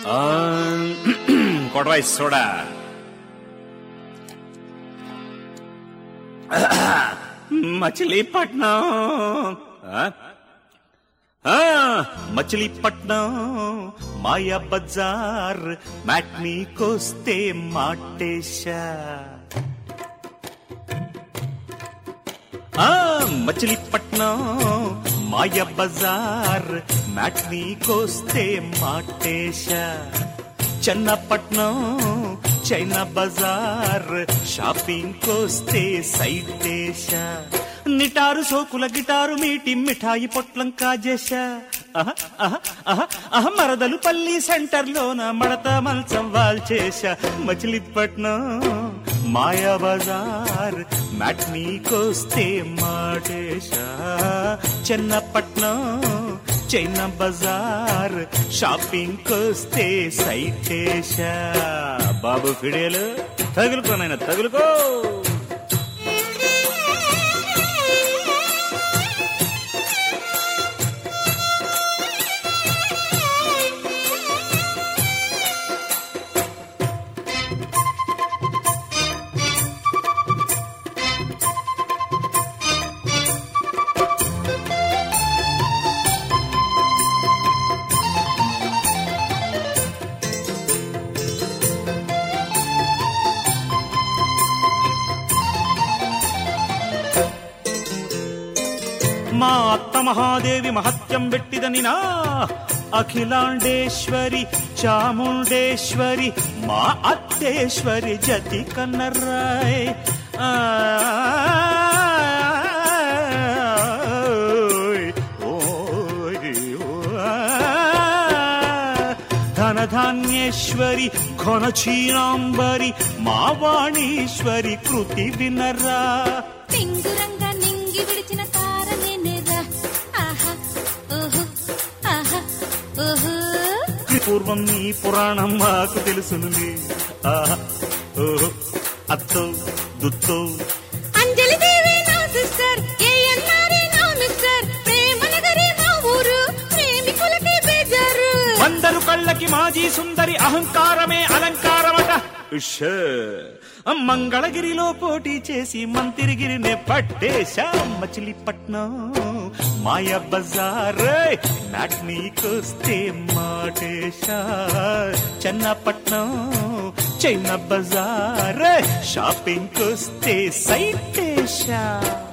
ఆ, కొడవా సోడా మచిలీపట్నం ఆ? ఆ, మచిలీపట్నం మాయా బజార్ మ్యాట్నీకొస్తే మాటేశా ఆ మచిలీపట్నం మాయ బజార్ మ్యాట్నీకొస్తే మాటేశా చెన్నపట్నం చైనా బజార్ షాపింగ్ కోస్తే సైటేశా నిటారు సోకుల గిటారు మీటి మిఠాయి పొట్లం కాజేశా అహ, అహ, అహ, అహ, మరదలు పల్లి సెంటర్ లోన మడత మల్చం వాల్చేశా మచిలీపట్నం మాయా బజార్ మ్యాట్నీకొస్తే మాటేశా చెన్నపట్నం చైనా బజార్ షాపింగ్ కొస్తే సైటేశా బాబు ఫిడేలు తగులుకో నాయన తగులుకో మా అత్త మహాదేవి మహత్యం పెట్టిదనినా అఖిలాండేశ్వరి చాముండేశ్వరి మా అత్తేశ్వరి జతి కన్నరాయ్ ఆ, ఓయ్, ఓయ్, ఓ, ఆ. ధనధాన్యేశ్వరి ఘనచీనాంబరి మా వాణీశ్వరి కృతి వినరా టింగురంగా నింగి విడిచిన తారనేనేరా ఆహా ఓహో ఆహా ఓహో పూర్వం నీ పురాణం మాకు తెలుసునులే ఆహా ఓహో అత్తో దుత్తో అంజలి దేవి నా సిస్టర్ ఏఎన్ఆర్ఏ నా మిస్టర్ ప్రేమ నగరి మా ఊరు ప్రేమికులకి బేజారు అందరు కళ్ళకి మాజీ సుందరి అహంకారమే అలంకారమట ఉష్. మంగళగిరిలో పోటీ చేసి మంతిరిగిరినే పట్టేశా మచిలీపట్నం మాయ బజార్ నాట్నీకొస్తే మాటేశా చెన్నపట్నం చైనా బజార్ షాపింగ్ కొస్తే సైటేశా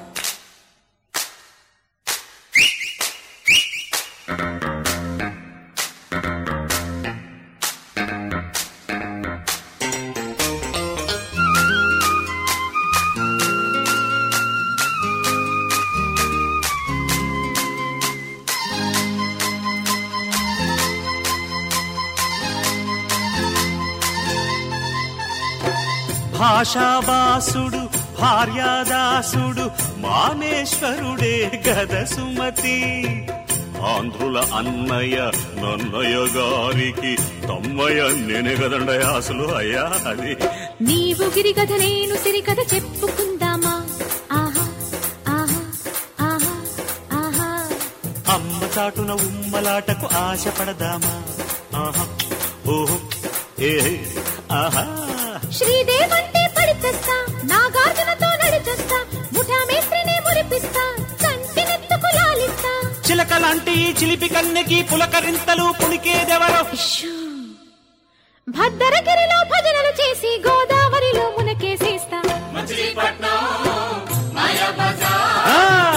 భాషాబాసుడు భార్యాదాసుడు మానేశ్వరుడే గద సుమతి ఆంధ్రుల అన్నయ్య నన్నయ్య గారికి తమ్మయ్య నేనే కదండయ్య అసలు అయ్యా అది నీవు గిరి కథ నేను సిరి కథ చెప్పుకుందామా ఆహా ఆహా ఆహా ఆహా అమ్మ చాటున ఉమ్మలాటకు ఆశపడదామా ఆహా ఓహో ఏ ఆహా శ్రీదేవంటే పడి తెస్తా నాగార్జునతో నడిచేస్తా ముఠా మేస్త్రిని మురిపిస్తా కంటి నెత్తుకు లాలిస్తా చిలక లాంటి ఈ చిలిపి కన్నెకి పులకరింతలు పులికేదెవరో భద్రగిరిలో భజనలు చేసి గోదావరిలో మునకేసేస్తా ఆ!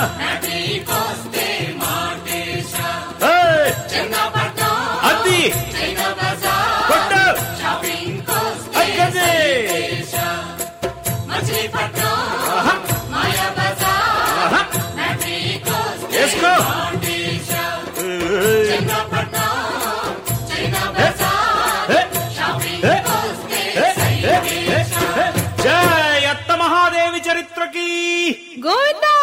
ఏయ్! అది కొట్టు! అక్కడే! ఆహా! ఆహా! వేసుకో ఏయ్! ఏ! ఏ! ఏ! ఏ! ఏ! జై అత్త మహాదేవి చరిత్రకి గోవిందా